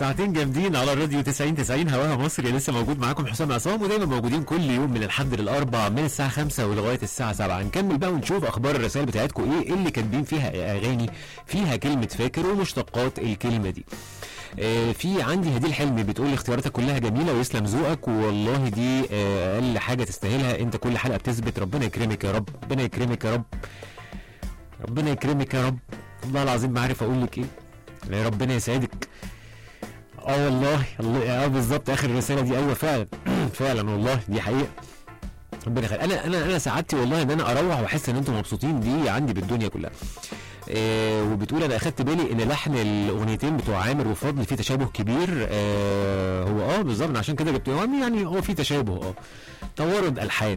ساعتين جامدين على الراديو 90 90 هواها مصري لسه موجود معاكم حسام عصام ودايما موجودين كل يوم من الحد للاربع من الساعه 5 ولغايه الساعه 7 نكمل بقى ونشوف اخبار الرسائل بتاعتكم ايه اللي كاتبين فيها اغاني فيها كلمه فاكر ومشتقات الكلمه دي آه في عندي هديل حلمي بتقول لي اختياراتك كلها جميله ويسلم ذوقك والله دي آه اقل حاجه تستاهلها انت كل حلقه بتثبت ربنا يكرمك يا رب ربنا يكرمك يا رب ربنا يكرمك يا رب والله العظيم ما عارف اقول لك ايه يا ربنا يسعدك اه والله الله اه بالظبط اخر الرساله دي ايوه فعلا فعلا والله دي حقيقه ربنا يخليك انا انا انا سعادتي والله ان انا اروح واحس ان انتم مبسوطين دي عندي بالدنيا كلها آه وبتقول انا اخدت بالي ان لحن الاغنيتين بتوع عامر وفضل فيه تشابه كبير آه هو اه بالظبط عشان كده جبت هو يعني هو في تشابه اه توارد الحان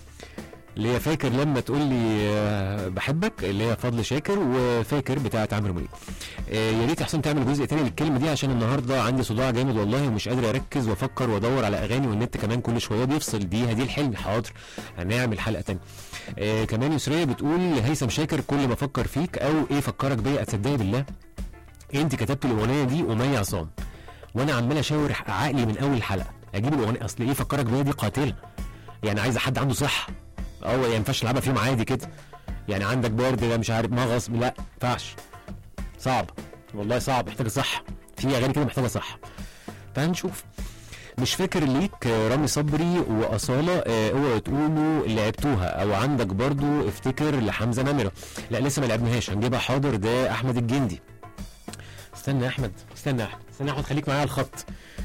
اللي هي فاكر لما تقول لي آه، بحبك اللي هي فضل شاكر وفاكر بتاعت عمرو منيب آه، يا ريت يا حسام تعمل جزء تاني للكلمه دي عشان النهارده عندي صداع جامد والله ومش قادر اركز وافكر وادور على اغاني والنت كمان كل شويه بيفصل دي هدي الحلم حاضر هنعمل حلقه تانية آه كمان يسريه بتقول هيثم شاكر كل ما افكر فيك او ايه فكرك بيا اتصدقي بالله انت كتبت الاغنيه دي ومي عصام وانا عمال اشاور عقلي من اول حلقه اجيب الاغنيه اصل ايه فكرك بيا دي قاتله يعني عايزه حد عنده صحه اه يعني ما ينفعش تلعبها فيهم عادي كده يعني عندك برد ده مش عارف مغص لا ما ينفعش صعب والله صعب محتاجه صحه في اغاني كده محتاجه صحه فهنشوف مش فاكر ليك آه، رامي صبري واصاله آه، اوعوا تقولوا لعبتوها او عندك برضو افتكر لحمزه نمره لا لسه ما لعبناهاش هنجيبها حاضر ده احمد الجندي استنى يا احمد استنى يا احمد استنى يا احمد خليك معايا على الخط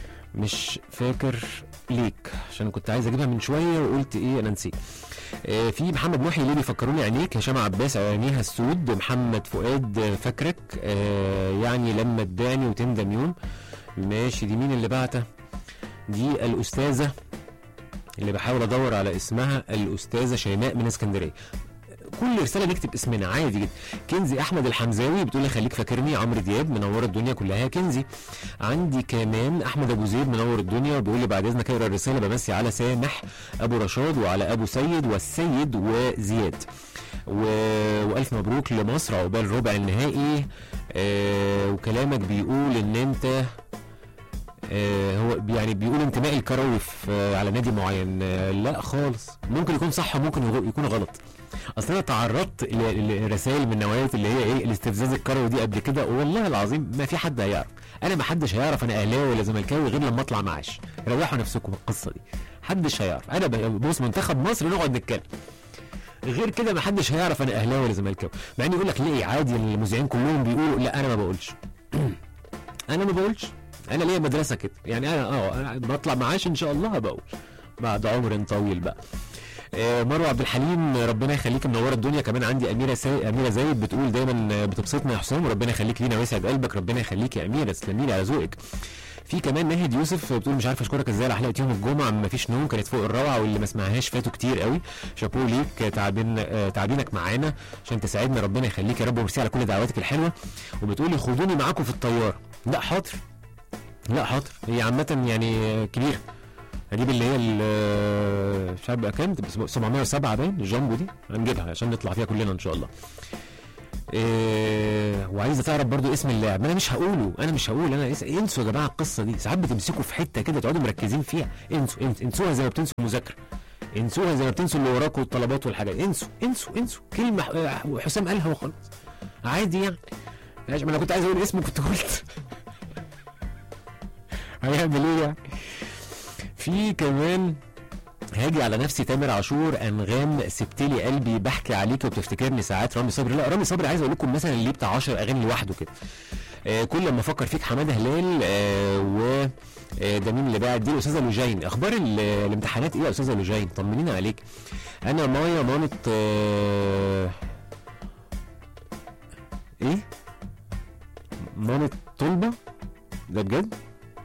مش فاكر ليك عشان كنت عايز اجيبها من شويه وقلت ايه انا نسيت آه، في محمد محي ليه بيفكروني عينيك هشام عباس عينيها السود محمد فؤاد آه، فاكرك آه، يعني لما تباني وتندم يوم ماشي دي مين اللي بعتها دي الاستاذه اللي بحاول ادور على اسمها الاستاذه شيماء من اسكندريه كل رساله نكتب اسمنا عادي جدا كنزي احمد الحمزاوي بتقول لي خليك فاكرني عمرو دياب منور الدنيا كلها يا كنزي عندي كمان احمد ابو زيد منور الدنيا وبيقول لي بعد اذنك اقرا الرساله بمسي على سامح ابو رشاد وعلى ابو سيد والسيد وزياد و... والف مبروك لمصر عقبال ربع النهائي آه وكلامك بيقول ان انت آه هو يعني بيقول انتماء الكروي في آه على نادي معين آه لا خالص ممكن يكون صح وممكن يغ- يكون غلط اصل انا تعرضت ل- لرسائل من نوعيه اللي هي ايه الاستفزاز الكروي دي قبل كده والله العظيم ما في حد هيعرف انا ما حدش هيعرف انا اهلاوي ولا زملكاوي غير لما اطلع معاش ريحوا نفسكم من القصه دي محدش هيعرف انا ب- بص منتخب مصر نقعد نتكلم غير كده ما حدش هيعرف انا اهلاوي ولا زملكاوي مع ان يقول لك ليه عادي المذيعين كلهم بيقولوا لا انا ما بقولش انا ما بقولش انا ليا مدرسه كده يعني انا اه أنا بطلع معاش ان شاء الله بقول بعد عمر طويل بقى آه، مروه عبد الحليم ربنا يخليك منوره الدنيا كمان عندي اميره سي... اميره زايد بتقول دايما بتبسطنا يا حسام وربنا يخليك لينا ويسعد قلبك ربنا يخليك يا اميره تسلمي لي على ذوقك في كمان ناهد يوسف بتقول مش عارفه اشكرك ازاي على حلقه يوم الجمعه ما فيش نوم كانت فوق الروعه واللي ما سمعهاش فاتوا كتير قوي شابوه ليك تعبين آه، تعبينك معانا عشان تساعدنا ربنا يخليك يا رب وميرسي على كل دعواتك الحلوه وبتقولي خدوني معاكم في الطياره لا حاضر لا حاضر هي عامه يعني كبيره هجيب اللي هي ال- مش عارف بقى كام تبقى 707 باين الجامبو دي هنجيبها عشان نطلع فيها كلنا ان شاء الله إيه وعايزه تعرف برضو اسم اللاعب ما انا مش هقوله انا مش هقول انا اس... انسوا يا جماعه القصه دي ساعات بتمسكوا في حته كده تقعدوا مركزين فيها انسوا انسوا انسوها زي ما بتنسوا المذاكره انسوها زي ما بتنسوا اللي وراكم والطلبات والحاجات انسوا انسوا انسوا كلمه ح- حسام قالها وخلاص عادي يعني ماشي ما انا كنت عايز اقول اسمه كنت قلت هيعمل ايه يعني في كمان هاجي على نفسي تامر عاشور انغام سبت لي قلبي بحكي عليك وبتفتكرني ساعات رامي صبري لا رامي صبري عايز اقول لكم مثلا اللي بتاع 10 اغاني لوحده كده آه كل ما افكر فيك حماده هلال آه و آه، ده مين اللي بقى دي الاستاذه لوجين اخبار ال- الامتحانات ايه يا استاذه لوجين طمنينا عليك انا مايا مامة آه ايه مامة طلبه ده بجد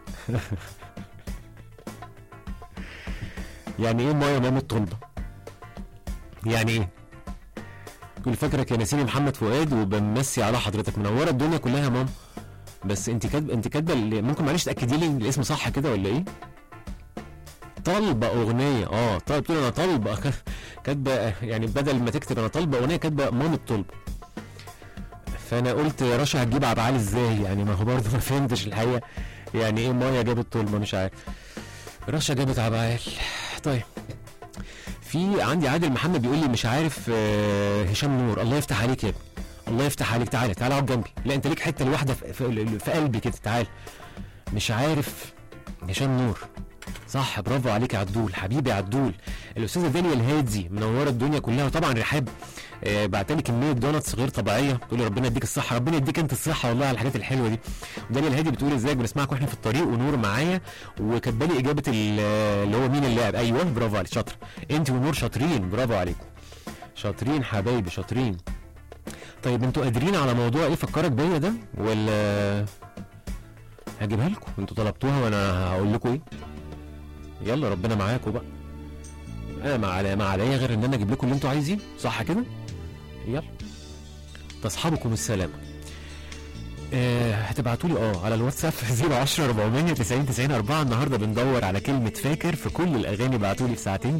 يعني ايه مايا مامة طلبة؟ يعني ايه؟ تقول فاكرك يا نسيني محمد فؤاد وبمسي على حضرتك منوره الدنيا كلها يا ماما بس انت كاتبه انت كاتبه ال- ممكن معلش تاكدي لي الاسم صح كده ولا ايه؟ طالبه اغنيه اه طيب تقول انا طالبه كاتبه يعني بدل ما تكتب انا طالبه اغنيه كاتبه مامة طلبه فانا قلت رشا هتجيب عبعال ازاي يعني ما هو برضه ما فهمتش الحقيقه يعني ايه مايا جابت طلبه مش عارف رشا جابت عبعال طيب في عندي عادل محمد بيقول لي مش عارف آه، هشام نور الله يفتح عليك يا ابني الله يفتح عليك تعالى تعالى اقعد جنبي لا انت ليك حته لوحده في, في, في قلبي كده تعالى مش عارف هشام نور صح برافو عليك يا عدول حبيبي يا عدول الاستاذه دانيال هادي منوره الدنيا كلها وطبعا رحاب آه بعتلي كميه دونتس غير طبيعيه بتقول لي ربنا يديك الصحه ربنا يديك انت الصحه والله على الحاجات الحلوه دي ودانيال هادي بتقول ازيك بنسمعك واحنا في الطريق ونور معايا وكاتبه لي اجابه ال- اللي هو مين اللاعب ايوه برافو عليك شاطر انت ونور شاطرين برافو عليكم شاطرين حبايبي شاطرين طيب انتوا قادرين على موضوع ايه فكرك بيا ده ولا هجيبها لكم انتوا طلبتوها وانا هقول لكم ايه يلا ربنا معاكم بقى انا ما علي ما عليا غير ان انا اجيب لكم اللي انتوا عايزين صح كده يلا تصحبكم السلامه آه هتبعتوا لي اه على الواتساب 010 400 90 90 4 النهارده بندور على كلمه فاكر في كل الاغاني بعتوا لي في ساعتين